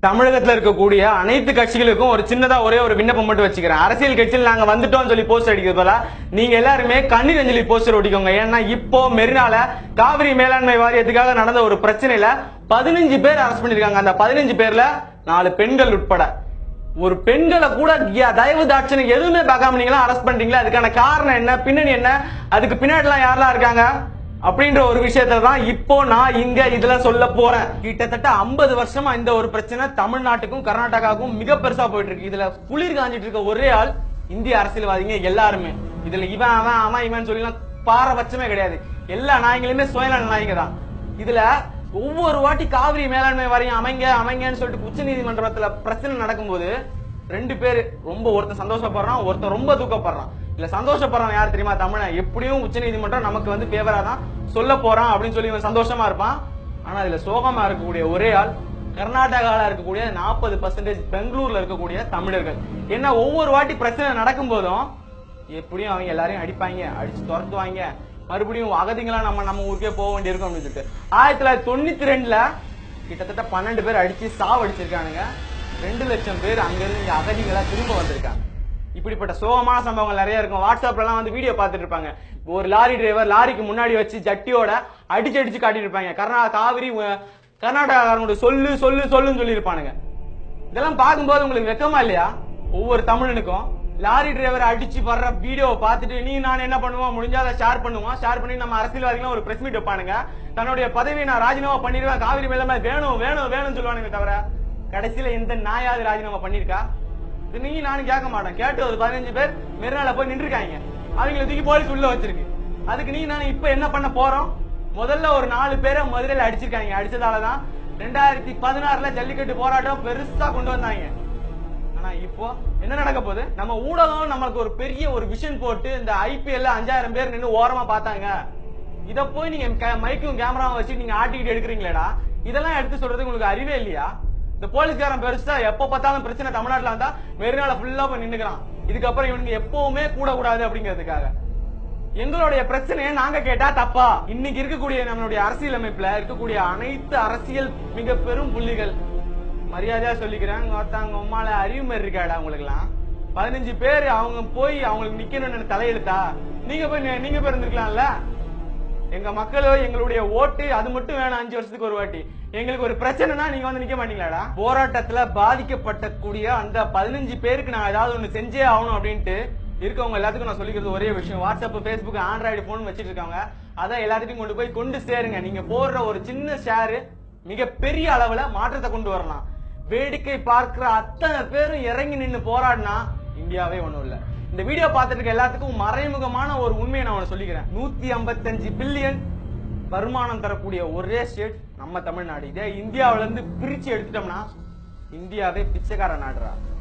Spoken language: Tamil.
தமிழகத்துல இருக்கக்கூடிய அனைத்து கட்சிகளுக்கும் ஒரு சின்னதா ஒரே ஒரு விண்ணப்பம் மட்டும் வச்சுக்கிறேன் அரசியல் கட்சியில் நாங்க வந்துட்டோம் சொல்லி போஸ்டர் அடிக்கிறது போல நீங்க எல்லாருமே கண்ணீர் அஞ்சலி போஸ்டர் ஒட்டிக்கோங்க ஏன்னா இப்போ மெரினால காவிரி மேலாண்மை வாரியத்துக்காக நடந்த ஒரு பிரச்சனையில பதினஞ்சு பேர் அரெஸ்ட் பண்ணிருக்காங்க அந்த பதினஞ்சு பேர்ல நாலு பெண்கள் உட்பட ஒரு பெண்களை கூட யா- தயவு தாட்சணை எதுவுமே பார்க்காம நீங்களா அரெஸ்ட் பண்றீங்களா அதுக்கான காரணம் என்ன பின்னணி என்ன அதுக்கு பின்னாடிலாம் யாரெல்லாம் இருக்காங்க அப்படின்ற ஒரு விஷயத்தை தான் இப்போ நான் இங்க இதுல சொல்ல போறேன் கிட்டத்தட்ட 50 வருஷமா இந்த ஒரு பிரச்சனை தமிழ்நாட்டுக்கும் கர்நாடகாவுக்கும் மிக பெருசா போயிட்டு இருக்கு இதுல குளிர் காஞ்சிட்டு இருக்க ஒரே ஆள் இந்திய அரசியல்வாதிங்க எல்லாருமே இதுல இவன் அவன் அவன் இவன் சொல்லலாம் பாரபட்சமே கிடையாது எல்லா நாய்களுமே சுயநல நாய்ங்க தான் இதுல ஒவ்வொரு வாட்டி காவிரி மேலாண்மை வாரியம் அமைங்க அமைங்கன்னு சொல்லிட்டு உச்ச நீதிமன்றத்துல பிரச்சனை நடக்கும்போது ரெண்டு பேர் ரொம்ப ஒருத்தன் சந்தோஷப்படுறான் ஒருத்தன் ரொம்ப தூக்கப்படுறான் இல்ல சந்தோஷப்படுறான் யார் தெரியுமா தமிழன் எப்படியும் உச்ச நீதிமன்றம் நமக்கு வந்து பேவரா தான் சொல்ல போறான் அப்படின்னு சொல்லி இவன் சந்தோஷமா இருப்பான் ஆனா இதுல சோகமா இருக்கக்கூடிய ஒரே ஆள் கர்நாடகால இருக்கக்கூடிய நாற்பது பர்சன்டேஜ் பெங்களூர்ல இருக்கக்கூடிய தமிழர்கள் ஏன்னா ஒவ்வொரு வாட்டி பிரச்சனை நடக்கும் போதும் எப்படியும் அவங்க எல்லாரையும் அடிப்பாங்க அடிச்சு துரத்துவாங்க மறுபடியும் அகதிங்களா நம்ம நம்ம ஊருக்கே போக வேண்டியிருக்கும் அப்படின்னு சொல்லிட்டு ஆயிரத்தி தொள்ளாயிரத்தி தொண்ணூத்தி ரெண்டுல கிட்டத்தட்ட பன்னெண்டு பேர் அடிச்சு சாவடிச்சிருக்கானுங்க ரெண்டு லட்சம் பேர் அங்கிருந்து இங்க அகதிகளா திரும்ப வந்திருக்காங்க இப்படிப்பட்ட சோகமான சம்பவங்கள் நிறைய இருக்கும் வாட்ஸ்அப்ல எல்லாம் வந்து வீடியோ பார்த்துட்டு இருப்பாங்க ஒரு லாரி டிரைவர் லாரிக்கு முன்னாடி வச்சு ஜட்டியோட அடிச்சு அடிச்சு காட்டிட்டு இருப்பாங்க கர்நாடகா காவிரி அஹ், கர்நாடகாக்காரங்களோட சொல்லு சொல்லு சொல்லுன்னு சொல்லி இருப்பானுங்க இதெல்லாம் பார்க்கும்போது உங்களுக்கு வெக்கமா இல்லையா ஒவ்வொரு தமிழனுக்கும் லாரி டிரைவர் அடிச்சு வர்ற வீடியோவை பார்த்துட்டு நீ நான் என்ன பண்ணுவோம் முடிஞ்சா அதை ஷேர் பண்ணுவோம் ஷேர் பண்ணி நம்ம அரசியல்வாதிகளும் ஒரு பிரஸ் மீட் வைப்பானுங்க தன்னுடைய பதவியை நான் ராஜினாமா பண்ணிடுவேன் காவிரி மேலாண்மை வேணும் வேணும் வேணும்னு சொல்லுவானுங்க தவிர கடைசியில எந்த நாயாவது ராஜினாமா பண்ணிருக்கா இது நீ நானும் கேட்க மாட்டேன் கேட்டு ஒரு பதினஞ்சு பேர் மெரினால போய் நின்றுருக்காங்க அவங்களை தூக்கி போலீஸ் உள்ள வச்சிருக்கு அதுக்கு நீ நானும் இப்ப என்ன பண்ண போறோம் முதல்ல ஒரு நாலு பேரை மதுரையில அடிச்சிருக்காங்க அடிச்சதாலதான் ரெண்டாயிரத்தி பதினாறுல ஜல்லிக்கட்டு போராட்டம் பெருசா கொண்டு வந்தாங்க ஆனா இப்போ என்ன நடக்க போகுது நம்ம ஊடகம் நம்மளுக்கு ஒரு பெரிய ஒரு விஷன் போட்டு இந்த ஐபிஎல்ல அஞ்சாயிரம் பேர் நின்னு ஓரமா பார்த்தாங்க இத போய் நீங்க கே- மைக்கும் கேமராவும் வச்சு நீங்க ஆட்டிக்கிட்டு எடுக்கிறீங்களேடா இதெல்லாம் எடுத்து சொல்றதுக்கு உங்களுக்கு அறிவே இல்லையா இந்த போலீஸ்காரன் பெருசா எப்ப பார்த்தாலும் பிரச்சனை தமிழ்நாட்டுல வந்தா மெரினால ஃபுல்லா போய் நின்னுக்கிறான் இதுக்கப்புறம் இவனுக்கு எப்பவுமே கூட கூடாது அப்படிங்கிறதுக்காக எங்களுடைய பிரச்சனையை நாங்க கேட்டா தப்பா இன்னைக்கு இருக்கக்கூடிய நம்மளுடைய அரசியல் அமைப்புல இருக்கக்கூடிய அனைத்து அரசியல் மிக பெரும் புள்ளிகள் மரியாதையா சொல்லிக்கிறேன் ஒருத்தவங்க உமால அறிவு மாதிரி இருக்காடா உங்களுக்கு எல்லாம் பதினஞ்சு பேர் அவங்க போய் அவங்களுக்கு நிக்கணும்னு தலையெழுத்தா நீங்க போய் நி- நீங்க போய் இருந்திருக்கலாம்ல எங்க மக்களோ எங்களுடைய ஓட்டு அது மட்டும் வேணும் அஞ்சு வருஷத்துக்கு ஒரு வாட்டி எங்களுக்கு ஒரு பிரச்சனைனா நீங்க வந்து நிக்க மாட்டீங்களாடா போராட்டத்துல பாதிக்கப்பட்டக்கூடிய அந்த பதினஞ்சு பேருக்கு நான் ஏதாவது ஒண்ணு செஞ்சே ஆகணும் அப்படின்ட்டு இருக்கவங்க எல்லாத்துக்கும் நான் சொல்லிக்கிறது ஒரே விஷயம் வாட்ஸ்அப் Facebook ஆண்ட்ராய்டு போன் வச்சிட்டு இருக்காங்க அதான் எல்லாத்துக்கும் கொண்டு போய் கொண்டு சேருங்க நீங்க போடுற ஒரு சின்ன ஷேரு மிக பெரிய அளவுல மாற்றத்தை கொண்டு வரலாம் வேடிக்கை பார்க்கிற அத்தனை பேரும் இறங்கி நின்னு போராடினா இந்தியாவே ஒண்ணும் இல்ல இந்த வீடியோ பார்த்துட்டு இருக்க எல்லாத்துக்கும் மறைமுகமான ஒரு உண்மையை நான் உனக்கு சொல்லிக்கிறேன் நூத்தி ஐம்பத்தஞ்சு பில்லியன் வருமானம் தரக்கூடிய ஒரே ஸ்டேட் நம்ம தமிழ்நாடு இதே இந்தியாவுல இருந்து பிரிச்சு எடுத்துட்டோம்னா இந்தியாவே பிச்சைக்கார நாடுறா